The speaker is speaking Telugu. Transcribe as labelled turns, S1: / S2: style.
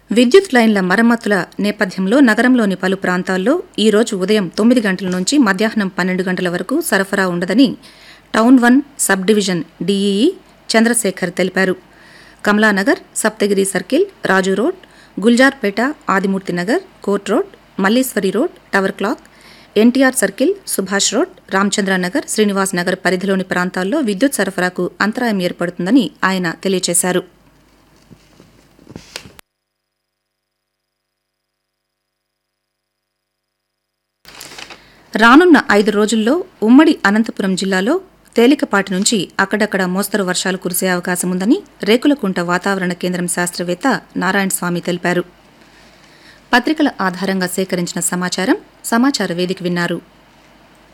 S1: విద్యుత్ లైన్ల మరమ్మతుల నేపథ్యంలో నగరంలోని పలు ప్రాంతాల్లో ఈ రోజు ఉదయం తొమ్మిది గంటల నుంచి మధ్యాహ్నం పన్నెండు గంటల వరకు సరఫరా ఉండదని town one sub division DEE Chandrasekhar తెలిపారు Kamalanagar Saptagiri circle Raju road Gulzarpet Adimurthy Nagar court road Malleswari road tower clock NTR circle Subhash road Ramachandra Nagar Srinivas Nagar పరిధిలోని ప్రాంతాల్లో విద్యుత్ సరఫరాకు అంతరాయం ఏర్పడుతుందని ఆయన తెలియజేశారు రానున్న ఐదు రోజుల్లో ఉమ్మడి అనంతపురం జిల్లాలో తేలికపాటి నుంచి అక్కడక్కడ మోస్తరు వర్షాలు కురిసే అవకాశం ఉందని రేకులకుంట వాతావరణ కేంద్రం శాస్త్రవేత్త నారాయణ స్వామి తెలిపారు పత్రికల ఆధారంగా సేకరించిన సమాచారం సమాచార వేదిక విన్నారు